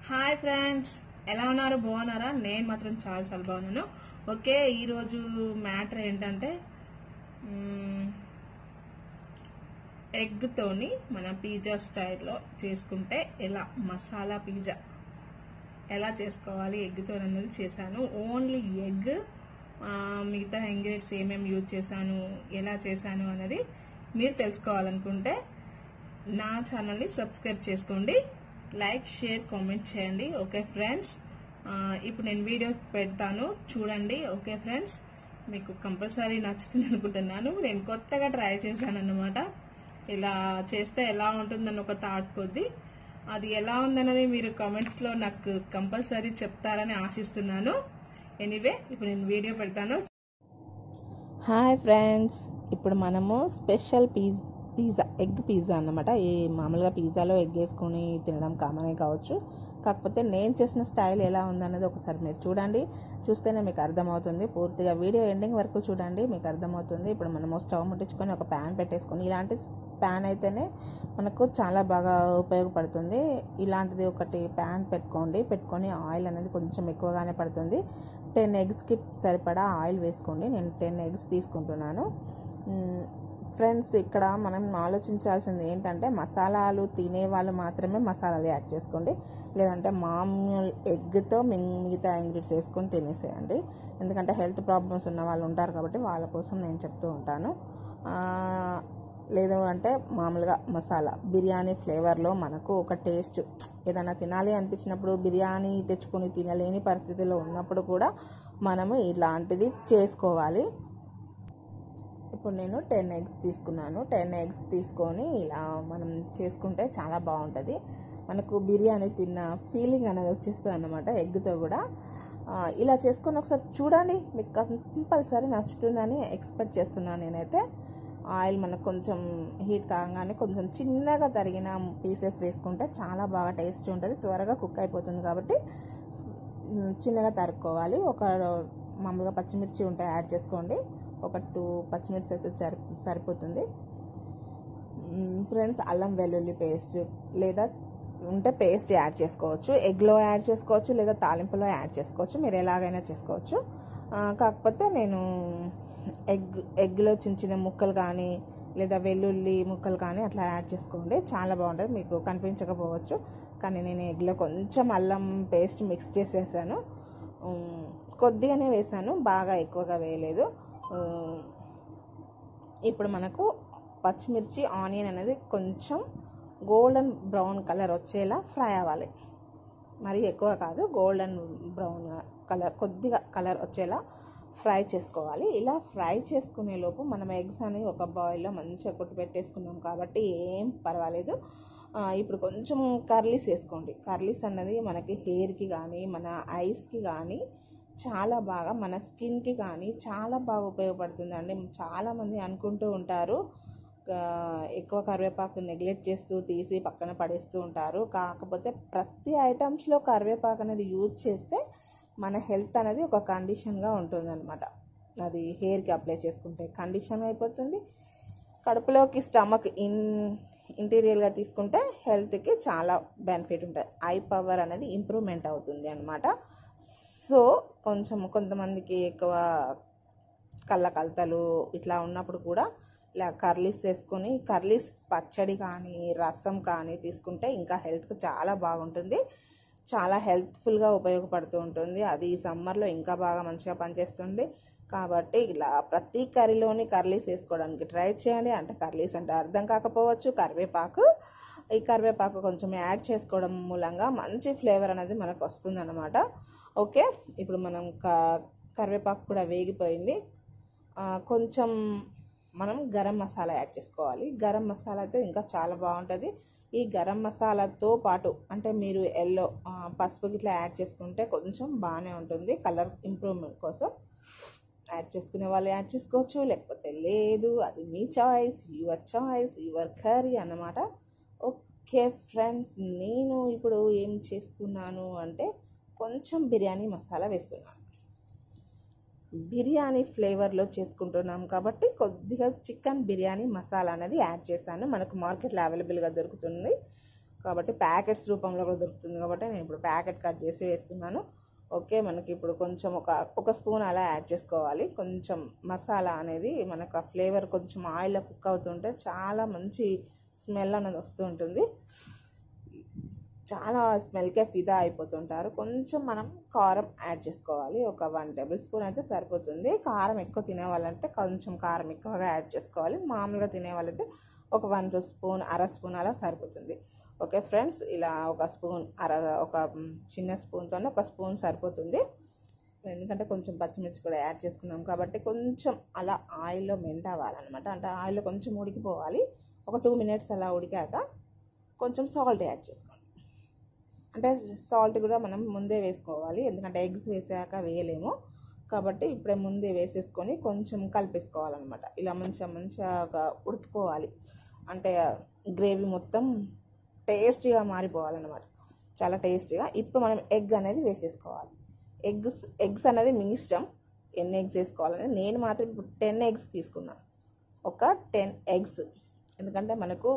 Hi friends ఎలా ఉన్నారు బాగున్నారా నేను మాత్రం చాలా చాలా బాగున్నాను ఓకే ఈరోజు మ్యాటర్ ఏంటంటే మ్మ్, ఎగ్తోని మన పిజ్జా స్టైల్లో చేసుకుంటే ఎలా మసాలా పిజ్జా ఎలా చేసుకోవాలి ఎగ్తో అనేది చేశాను ఓన్లీ ఎగ్ మిగతా ఇంగ్రీడియంట్స్ ఏమేమి యూజ్ చేశాను ఎలా చేశాను అనేది మీరు తెలుసుకోవాలనుకుంటే నా ఛానల్ని సబ్స్క్రైబ్ చేసుకోండి లైక్ షేర్ కామెంట్ చేయండి ఓకే ఫ్రెండ్స్ ఇప్పుడు నేను వీడియో పెడతాను చూడండి ఓకే ఫ్రెండ్స్ మీకు కంపల్సరీ నచ్చుతుంది అనుకుంటున్నాను నేను కొత్తగా ట్రై చేశాను అన్నమాట ఇలా చేస్తే ఎలా ఉంటుందని ఒక థాట్ కొద్ది అది ఎలా ఉందన్నది మీరు కామెంట్స్లో నాకు కంపల్సరీ చెప్తారని ఆశిస్తున్నాను ఎనీవే ఇప్పుడు నేను వీడియో పెడతాను హాయ్ ఫ్రెండ్స్ ఇప్పుడు మనము స్పెషల్ పీజ్ పిజ్జా ఎగ్ పిజ్జా అన్నమాట ఈ మామూలుగా పిజ్జాలో ఎగ్ వేసుకొని తినడం కామనే కావచ్చు కాకపోతే నేను చేసిన స్టైల్ ఎలా ఉందన్నది ఒకసారి మీరు చూడండి చూస్తేనే మీకు అర్థమవుతుంది పూర్తిగా వీడియో ఎండింగ్ వరకు చూడండి మీకు అర్థమవుతుంది ఇప్పుడు మనము స్టవ్ ముట్టించుకొని ఒక ప్యాన్ పెట్టేసుకొని ఇలాంటి ప్యాన్ అయితేనే మనకు చాలా బాగా ఉపయోగపడుతుంది ఇలాంటిది ఒకటి ప్యాన్ పెట్టుకోండి పెట్టుకొని ఆయిల్ అనేది కొంచెం ఎక్కువగానే పడుతుంది టెన్ ఎగ్స్కి సరిపడా ఆయిల్ వేసుకోండి నేను టెన్ ఎగ్స్ తీసుకుంటున్నాను ఫ్రెండ్స్ ఇక్కడ మనం ఆలోచించాల్సింది ఏంటంటే మసాలాలు తినే వాళ్ళు మాత్రమే మసాలాలు యాడ్ చేసుకోండి లేదంటే మామూలు ఎగ్తో మిగతా ఇంగ్రీడియంట్స్ వేసుకొని తినేసేయండి ఎందుకంటే హెల్త్ ప్రాబ్లమ్స్ ఉన్న వాళ్ళు ఉంటారు కాబట్టి వాళ్ళ కోసం నేను చెప్తూ ఉంటాను లేదు అంటే మామూలుగా మసాలా బిర్యానీ ఫ్లేవర్లో మనకు ఒక టేస్ట్ ఏదైనా తినాలి అనిపించినప్పుడు బిర్యానీ తెచ్చుకొని తినలేని పరిస్థితిలో ఉన్నప్పుడు కూడా మనము ఇలాంటిది చేసుకోవాలి ఇప్పుడు నేను టెన్ ఎగ్స్ తీసుకున్నాను టెన్ ఎగ్స్ తీసుకొని ఇలా మనం చేసుకుంటే చాలా బాగుంటుంది మనకు బిర్యానీ తిన్న ఫీలింగ్ అనేది వచ్చేస్తుంది అన్నమాట ఎగ్తో కూడా ఇలా చేసుకొని ఒకసారి చూడండి మీకు కంపల్సరీ నచ్చుతుందని ఎక్స్పెక్ట్ చేస్తున్నాను నేనైతే ఆయిల్ మనకు కొంచెం హీట్ కాగానే కొంచెం చిన్నగా తరిగిన పీసెస్ వేసుకుంటే చాలా బాగా టేస్ట్ ఉంటుంది త్వరగా కుక్ అయిపోతుంది కాబట్టి చిన్నగా తరుక్కోవాలి ఒక మామూలుగా పచ్చిమిర్చి ఉంటే యాడ్ చేసుకోండి ఒక టూ పచ్చిమిర్చి అయితే సరి సరిపోతుంది ఫ్రెండ్స్ అల్లం వెల్లుల్లి పేస్ట్ లేదా ఉంటే పేస్ట్ యాడ్ చేసుకోవచ్చు ఎగ్లో యాడ్ చేసుకోవచ్చు లేదా తాలింపులో యాడ్ చేసుకోవచ్చు మీరు ఎలాగైనా చేసుకోవచ్చు కాకపోతే నేను ఎగ్ ఎగ్లో చిన్న చిన్న ముక్కలు కానీ లేదా వెల్లుల్లి ముక్కలు కానీ అట్లా యాడ్ చేసుకోండి చాలా బాగుంటుంది మీకు కనిపించకపోవచ్చు కానీ నేను ఎగ్లో కొంచెం అల్లం పేస్ట్ మిక్స్ చేసేసాను కొద్దిగానే వేసాను బాగా ఎక్కువగా వేయలేదు ఇప్పుడు మనకు పచ్చిమిర్చి ఆనియన్ అనేది కొంచెం గోల్డెన్ బ్రౌన్ కలర్ వచ్చేలా ఫ్రై అవ్వాలి మరి ఎక్కువ కాదు గోల్డెన్ బ్రౌన్ కలర్ కొద్దిగా కలర్ వచ్చేలా ఫ్రై చేసుకోవాలి ఇలా ఫ్రై చేసుకునే లోపు మనం ఎగ్స్ అని ఒక బాయిల్లో మంచిగా కొట్టి పెట్టేసుకున్నాం కాబట్టి ఏం పర్వాలేదు ఇప్పుడు కొంచెం కర్లీస్ వేసుకోండి కర్లీస్ అన్నది మనకి హెయిర్కి కానీ మన ఐస్కి కానీ చాలా బాగా మన స్కిన్కి కానీ చాలా బాగా ఉపయోగపడుతుంది అండి చాలామంది అనుకుంటూ ఉంటారు ఎక్కువ కరివేపాకు నెగ్లెక్ట్ చేస్తూ తీసి పక్కన పడేస్తూ ఉంటారు కాకపోతే ప్రతి ఐటమ్స్లో కరివేపాకు అనేది యూజ్ చేస్తే మన హెల్త్ అనేది ఒక కండిషన్గా ఉంటుంది అనమాట అది హెయిర్కి అప్లై చేసుకుంటే కండిషన్ అయిపోతుంది కడుపులోకి స్టమక్ ఇన్ ఇంటీరియర్గా తీసుకుంటే హెల్త్కి చాలా బెనిఫిట్ ఉంటుంది ఐ పవర్ అనేది ఇంప్రూవ్మెంట్ అవుతుంది అనమాట సో కొంచెం కొంతమందికి ఎక్కువ కళ్ళ కలతలు ఇట్లా ఉన్నప్పుడు కూడా ఇలా కర్లీస్ వేసుకొని కర్లీస్ పచ్చడి కానీ రసం కానీ తీసుకుంటే ఇంకా హెల్త్కి చాలా బాగుంటుంది చాలా హెల్త్ఫుల్గా ఉపయోగపడుతూ ఉంటుంది అది ఈ సమ్మర్లో ఇంకా బాగా మంచిగా పనిచేస్తుంది కాబట్టి ఇలా ప్రతి కర్రీలోని కర్లీస్ వేసుకోవడానికి ట్రై చేయండి అంటే కర్లీస్ అంటే అర్థం కాకపోవచ్చు కరివేపాకు ఈ కరివేపాకు కొంచెం యాడ్ చేసుకోవడం మూలంగా మంచి ఫ్లేవర్ అనేది మనకు వస్తుంది అనమాట ఓకే ఇప్పుడు మనం క కరివేపాకు కూడా వేగిపోయింది కొంచెం మనం గరం మసాలా యాడ్ చేసుకోవాలి గరం మసాలా అయితే ఇంకా చాలా బాగుంటుంది ఈ గరం మసాలాతో పాటు అంటే మీరు ఎల్లో పసుపు గిట్లా యాడ్ చేసుకుంటే కొంచెం బాగానే ఉంటుంది కలర్ ఇంప్రూవ్మెంట్ కోసం యాడ్ చేసుకునే వాళ్ళు యాడ్ చేసుకోవచ్చు లేకపోతే లేదు అది మీ choice your choice your curry అన్నమాట ఓకే ఫ్రెండ్స్ నేను ఇప్పుడు ఏం చేస్తున్నాను అంటే కొంచెం బిర్యానీ మసాలా వేస్తున్నాను బిర్యానీ ఫ్లేవర్లో చేసుకుంటున్నాం కాబట్టి కొద్దిగా చికెన్ బిర్యానీ మసాలా అనేది యాడ్ చేశాను మనకు మార్కెట్లో అవైలబుల్గా దొరుకుతుంది కాబట్టి ప్యాకెట్స్ రూపంలో కూడా దొరుకుతుంది కాబట్టి నేను ఇప్పుడు ప్యాకెట్ కట్ చేసి వేస్తున్నాను ఓకే మనకి ఇప్పుడు కొంచెం ఒక ఒక స్పూన్ అలా యాడ్ చేసుకోవాలి కొంచెం మసాలా అనేది మనకు ఆ ఫ్లేవర్ కొంచెం ఆయిల్లో కుక్ అవుతుంటే చాలా మంచి స్మెల్ అనేది వస్తూ ఉంటుంది చాలా స్మెల్కే ఫిదా అయిపోతుంటారు కొంచెం మనం కారం యాడ్ చేసుకోవాలి ఒక వన్ టేబుల్ స్పూన్ అయితే సరిపోతుంది కారం ఎక్కువ తినే వాళ్ళంటే కొంచెం కారం ఎక్కువగా యాడ్ చేసుకోవాలి మామూలుగా తినే వాళ్ళైతే ఒక వన్ టూ స్పూన్ అర స్పూన్ అలా సరిపోతుంది ఓకే ఫ్రెండ్స్ ఇలా ఒక స్పూన్ అర ఒక చిన్న స్పూన్తో ఒక స్పూన్ సరిపోతుంది ఎందుకంటే కొంచెం పచ్చిమిర్చి కూడా యాడ్ చేసుకున్నాం కాబట్టి కొంచెం అలా ఆయిల్లో మెంట్ అవ్వాలన్నమాట అంటే ఆయిల్లో కొంచెం ఉడికిపోవాలి ఒక టూ మినిట్స్ అలా ఉడికాక కొంచెం సాల్ట్ యాడ్ చేసుకోండి అంటే సాల్ట్ కూడా మనం ముందే వేసుకోవాలి ఎందుకంటే ఎగ్స్ వేసాక వేయలేము కాబట్టి ఇప్పుడే ముందే వేసేసుకొని కొంచెం కలిపేసుకోవాలన్నమాట ఇలా మంచిగా మంచిగా ఉడికిపోవాలి అంటే గ్రేవీ మొత్తం టేస్టీగా మారిపోవాలన్నమాట చాలా టేస్టీగా ఇప్పుడు మనం ఎగ్ అనేది వేసేసుకోవాలి ఎగ్స్ ఎగ్స్ అనేది మీ ఇష్టం ఎన్ని ఎగ్స్ వేసుకోవాలనేది నేను మాత్రం ఇప్పుడు టెన్ ఎగ్స్ తీసుకున్నాను ఒక టెన్ ఎగ్స్ ఎందుకంటే మనకు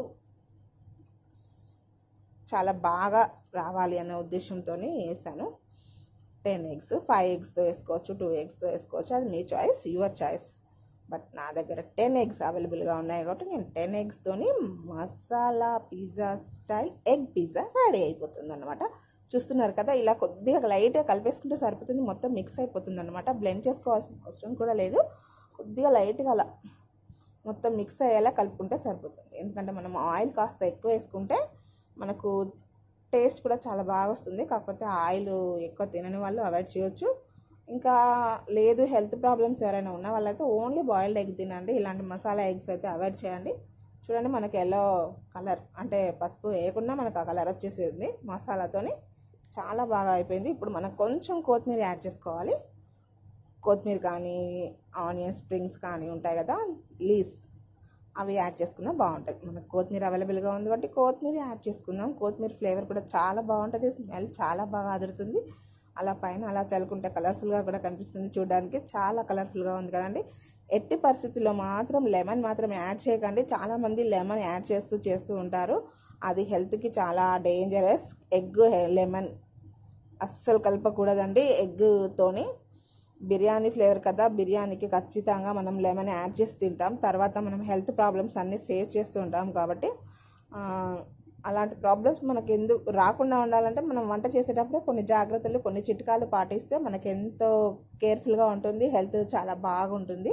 చాలా బాగా రావాలి అనే ఉద్దేశంతో వేసాను టెన్ ఎగ్స్ ఫైవ్ ఎగ్స్తో వేసుకోవచ్చు టూ ఎగ్స్తో వేసుకోవచ్చు అది మీ చాయిస్ యువర్ చాయిస్ బట్ నా దగ్గర టెన్ ఎగ్స్ అవైలబుల్గా ఉన్నాయి కాబట్టి నేను టెన్ ఎగ్స్తోని masala pizza style egg pizza ready అయిపోతుంది అనమాట చూస్తున్నారు కదా ఇలా కొద్దిగా లైట్గా కలిపేసుకుంటే సరిపోతుంది మొత్తం మిక్స్ అయిపోతుంది అనమాట బ్లెండ్ చేసుకోవాల్సిన అవసరం కూడా లేదు కొద్దిగా లైట్గా అలా మొత్తం మిక్స్ అయ్యేలా కలుపుకుంటే సరిపోతుంది ఎందుకంటే మనం ఆయిల్ కాస్త ఎక్కువ వేసుకుంటే మనకు టేస్ట్ కూడా చాలా బాగా వస్తుంది కాకపోతే ఆయిల్ ఎక్కువ తినని వాళ్ళు అవాయిడ్ చేయొచ్చు ఇంకా లేదు హెల్త్ ప్రాబ్లమ్స్ ఎవరైనా ఉన్న వాళ్ళైతే ఓన్లీ బాయిల్డ్ ఎగ్ తినండి ఇలాంటి మసాలా ఎగ్స్ అయితే అవాయిడ్ చేయండి చూడండి మనకి ఎల్లో కలర్ అంటే పసుపు వేయకుండా మనకు ఆ కలర్ వచ్చేసింది మసాలాతోని చాలా బాగా అయిపోయింది ఇప్పుడు మనం కొంచెం కొత్తిమీర యాడ్ చేసుకోవాలి కొత్తిమీర కానీ ఆనియన్ స్ప్రింగ్స్ కానీ ఉంటాయి కదా లీస్ అవి యాడ్ చేసుకున్నా బాగుంటుంది మనకు కొత్తిమీర అవైలబుల్గా ఉంది కాబట్టి కొత్తిమీర యాడ్ చేసుకుందాం కొత్తిమీర ఫ్లేవర్ కూడా చాలా బాగుంటుంది స్మెల్ చాలా బాగా అదురుతుంది అలా పైన అలా చల్లుకుంటే కలర్ఫుల్గా కూడా కనిపిస్తుంది చూడడానికి చాలా కలర్ఫుల్గా ఉంది కదండి ఎట్టి పరిస్థితుల్లో మాత్రం లెమన్ మాత్రం యాడ్ చేయకండి చాలామంది లెమన్ యాడ్ చేస్తూ చేస్తూ ఉంటారు అది హెల్త్కి చాలా డేంజరస్ ఎగ్ లెమన్ అస్సలు కలపకూడదండి ఎగ్తోని బిర్యానీ ఫ్లేవర్ కదా బిర్యానీకి ఖచ్చితంగా మనం లెమన్ యాడ్ చేసి తింటాం తర్వాత మనం హెల్త్ ప్రాబ్లమ్స్ అన్నీ ఫేస్ చేస్తూ ఉంటాం కాబట్టి ఆ, అలాంటి ప్రాబ్లమ్స్ మనకి ఎందుకు రాకుండా ఉండాలంటే మనం వంట చేసేటప్పుడే కొన్ని జాగ్రత్తలు కొన్ని చిట్కాలు పాటిస్తే మనకి ఎంతో కేర్ఫుల్గా ఉంటుంది హెల్త్ చాలా బాగుంటుంది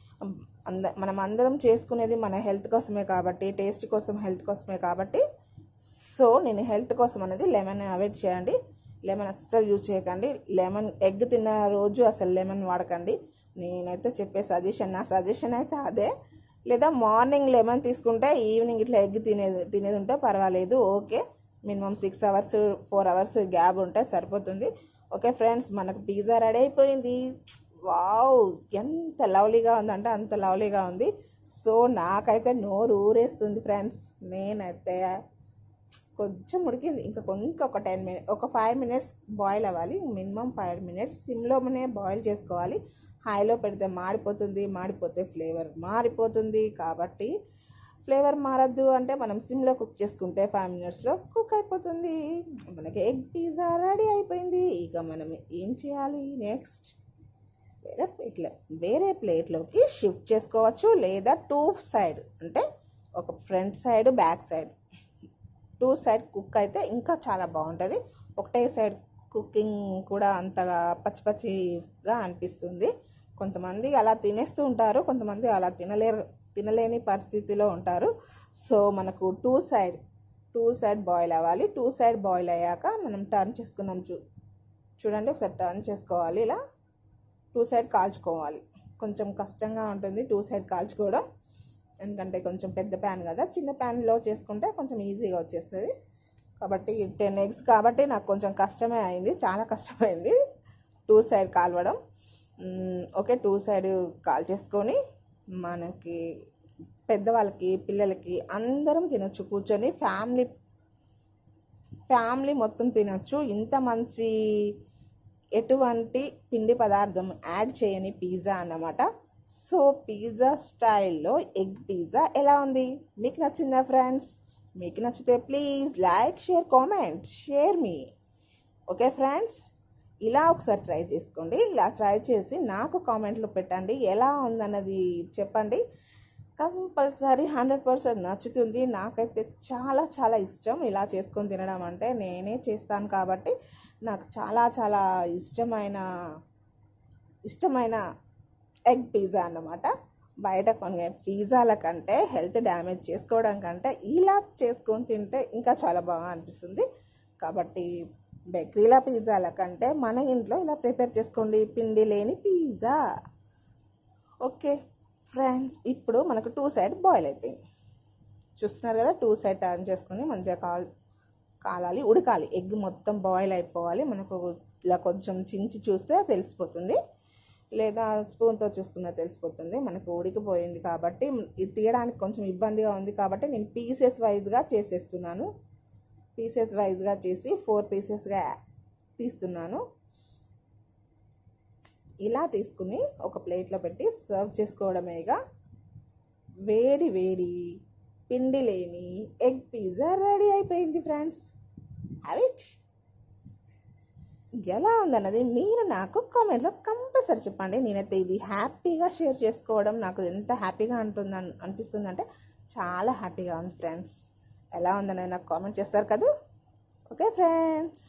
అంద మనం అందరం చేసుకునేది మన హెల్త్ కోసమే కాబట్టి టేస్ట్ కోసం హెల్త్ కోసమే కాబట్టి సో నేను హెల్త్ కోసం అనేది లెమన్ అవాయిడ్ చేయండి లెమన్ అస్సలు యూజ్ చేయకండి లెమన్ ఎగ్ తిన్న రోజు అసలు లెమన్ వాడకండి నేనైతే చెప్పే సజెషన్ నా సజెషన్ అయితే అదే లేదా మార్నింగ్ లెమన్ తీసుకుంటే ఈవినింగ్ ఇట్లా ఎగ్ తినేది తినేది ఉంటే పర్వాలేదు okay minimum six hours four hours gap ఉంటే సరిపోతుంది ఓకే ఫ్రెండ్స్ మనకు పిజ్జా రెడీ అయిపోయింది వావ్ ఎంత లవ్లీగా ఉందంటే అంత లవ్లీగా ఉంది సో నాకైతే నోరు ఊరేస్తుంది ఫ్రెండ్స్ నేనైతే కొంచెం ఉడికింది ఇంకా కొంచెం ఒక టెన్ మినిట్ ఒక ఫైవ్ మినిట్స్ బాయిల్ అవ్వాలి మినిమం ఫైవ్ మినిట్స్ సిమ్లోనే బాయిల్ చేసుకోవాలి హైలో పెడితే మాడిపోతుంది మాడిపోతే ఫ్లేవర్ మారిపోతుంది కాబట్టి ఫ్లేవర్ మారద్దు అంటే మనం సిమ్లో కుక్ చేసుకుంటే ఫైవ్ మినిట్స్లో కుక్ అయిపోతుంది మనకి ఎగ్ పిజ్జా రెడీ అయిపోయింది ఇక మనం ఏం చేయాలి నెక్స్ట్ వేరే ప్లేట్లో వేరే ప్లేట్లోకి షిఫ్ట్ చేసుకోవచ్చు లేదా టూ సైడ్ అంటే ఒక front side back side two side cook అయితే ఇంకా చాలా బాగుంటుంది ఒకటే సైడ్ కుకింగ్ కూడా అంతగా పచ్చి పచ్చిగా అనిపిస్తుంది కొంతమంది అలా తినేస్తూ ఉంటారు కొంతమంది అలా తినలేరు తినలేని పరిస్థితిలో ఉంటారు సో మనకు two side two side boil అవ్వాలి టూ సైడ్ బాయిల్ అయ్యాక మనం టర్న్ చేసుకున్నాం చూ చూడండి ఒకసారి టర్న్ చేసుకోవాలి ఇలా టూ సైడ్ కాల్చుకోవాలి కొంచెం కష్టంగా ఉంటుంది టూ సైడ్ కాల్చుకోవడం ఎందుకంటే కొంచెం పెద్ద ప్యాన్ కదా చిన్న ప్యాన్లో చేసుకుంటే కొంచెం ఈజీగా వచ్చేస్తుంది కాబట్టి టెన్ ఎగ్స్ కాబట్టి నాకు కొంచెం కష్టమే అయింది చాలా కష్టమైంది టూ సైడ్ కాలవడం మ్, ఓకే టూ సైడ్ కాల్ చేసుకొని మనకి పెద్దవాళ్ళకి పిల్లలకి అందరం తినొచ్చు కూర్చొని ఫ్యామిలీ ఫ్యామిలీ మొత్తం తినొచ్చు ఇంత మంచి ఎటువంటి పిండి పదార్థం యాడ్ చేయని పిజ్జా అన్నమాట సో పిజ్జా స్టైల్లో ఎగ్ పిజ్జా ఎలా ఉంది మీకు నచ్చిందా ఫ్రెండ్స్ మీకు నచ్చితే please like share comment share మీ ఓకే ఫ్రెండ్స్ ఇలా ఒకసారి ట్రై చేసుకోండి ఇలా ట్రై చేసి నాకు కామెంట్లో పెట్టండి ఎలా ఉందన్నది చెప్పండి కంపల్సరీ హండ్రెడ్ పర్సెంట్ నచ్చుతుంది నాకైతే చాలా చాలా ఇష్టం ఇలా చేసుకొని తినడం అంటే నేనే చేస్తాను కాబట్టి నాకు చాలా చాలా ఇష్టమైన ఇష్టమైన ఎగ్ పిజ్జా అన్నమాట బయట కొనే పిజ్జాల కంటే హెల్త్ డ్యామేజ్ చేసుకోవడం కంటే ఇలా చేసుకొని తింటే ఇంకా చాలా బాగా అనిపిస్తుంది కాబట్టి బేకరీల పిజ్జాల కంటే మన ఇంట్లో ఇలా ప్రిపేర్ చేసుకోండి పిండి లేని పిజ్జా ఓకే ఫ్రెండ్స్ ఇప్పుడు మనకు టూ సైడ్ బాయిల్ అయిపోయింది చూస్తున్నారు కదా టూ సైడ్ టర్న్ చేసుకొని మంచిగా కాల్ కాలాలి ఉడకాలి ఎగ్ మొత్తం బాయిల్ అయిపోవాలి మనకు ఇలా కొంచెం చించి చూస్తే తెలిసిపోతుంది లేదా స్పూన్తో చూసుకున్నా తెలిసిపోతుంది మనకు ఉడికిపోయింది కాబట్టి ఇది తీయడానికి కొంచెం ఇబ్బందిగా ఉంది కాబట్టి నేను పీసెస్ వైజ్గా చేసేస్తున్నాను పీసెస్ వైజ్గా చేసి ఫోర్ పీసెస్గా తీస్తున్నాను ఇలా తీసుకుని ఒక ప్లేట్లో పెట్టి సర్వ్ చేసుకోవడమేగా వేడి వేడి పిండి లేని ఎగ్ పిజ్జా రెడీ అయిపోయింది ఫ్రెండ్స్ హ్యావిట్ ఎలా ఉందన్నది మీరు నాకు కామెంట్లో కంపల్సరీ చెప్పండి నేనైతే ఇది హ్యాపీగా షేర్ చేసుకోవడం నాకు ఎంత హ్యాపీగా అంటుంది అనిపిస్తుంది అంటే చాలా హ్యాపీగా ఉంది ఫ్రెండ్స్ ఎలా ఉందన్నది నాకు కామెంట్ చేస్తారు కదా okay friends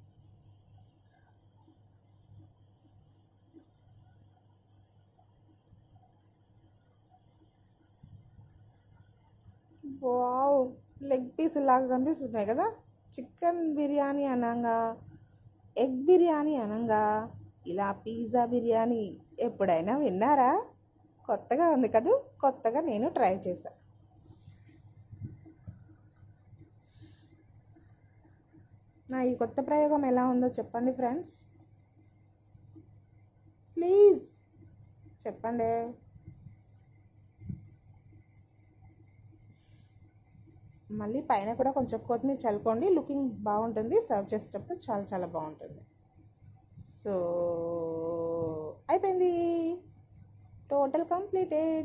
wow leg piece లాగా కనిపిస్తున్నాయి కదా చికెన్ బిర్యానీ అనగా ఎగ్ బిర్యానీ అనగా ఇలా పిజ్జా బిర్యానీ ఎప్పుడైనా విన్నారా కొత్తగా ఉంది కదా కొత్తగా నేను ట్రై చేశాను నా ఈ కొత్త ప్రయోగం ఎలా ఉందో చెప్పండి ఫ్రెండ్స్ ప్లీజ్ చెప్పండి మళ్ళీ పైన కూడా కొంచెం కొత్తిమీర చల్లుకోండి లుకింగ్ బాగుంటుంది సర్వ్ చేసేటప్పుడు చాలా చాలా బాగుంటుంది సో అయిపోయింది టోటల్ కంప్లీటెడ్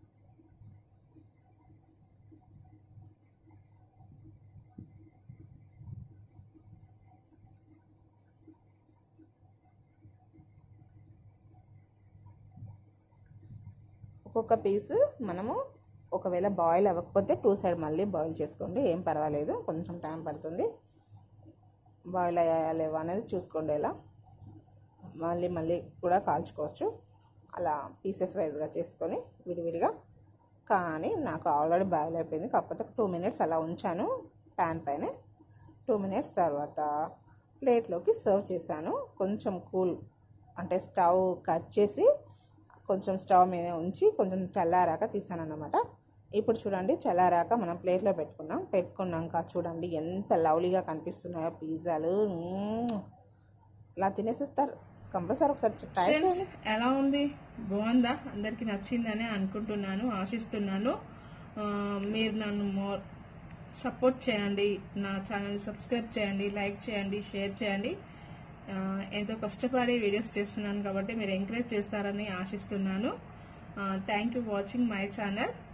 ఒక్కొక్క పీస్ మనము ఒకవేళ బాయిల్ అవ్వకపోతే టూ సైడ్ మళ్ళీ బాయిల్ చేసుకోండి ఏం పర్వాలేదు కొంచెం టైం పడుతుంది బాయిల్ అయ్యాయా లేవా అనేది చూసుకోండి ఇలా మళ్ళీ మళ్ళీ కూడా కాల్చుకోవచ్చు అలా పీసెస్ వైజ్గా చేసుకొని విడివిడిగా కానీ నాకు ఆల్రెడీ బాయిల్ అయిపోయింది కాకపోతే టూ మినిట్స్ అలా ఉంచాను ప్యాన్ పైన టూ మినిట్స్ తర్వాత ప్లేట్లోకి సర్వ్ చేశాను కొంచెం కూల్ అంటే స్టవ్ కట్ చేసి కొంచెం స్టవ్ మీద ఉంచి కొంచెం చల్లారాక తీసాను అన్నమాట ఇప్పుడు చూడండి చల్లారాక మనం ప్లేట్లో పెట్టుకున్నాం పెట్టుకున్నాక చూడండి ఎంత లవ్లీగా కనిపిస్తున్నాయో పిజ్జాలు మ్మ్. ఇలా తినేసిస్తారు కంపల్సరీ ఒకసారి ట్రై ఫ్రెండ్స్ చేయండి ఎలా ఉంది బాగుందా అందరికి నచ్చిందని అనుకుంటున్నాను ఆశిస్తున్నాను ఆ, మీరు నన్ను మోర్ సపోర్ట్ చేయండి నా ఛానల్ సబ్స్క్రైబ్ చేయండి లైక్ చేయండి షేర్ చేయండి ఆ, ఎంతో కష్టపడి వీడియోస్ చేస్తున్నాను కాబట్టి మీరు ఎంకరేజ్ చేస్తారని ఆశిస్తున్నాను thank you watching my channel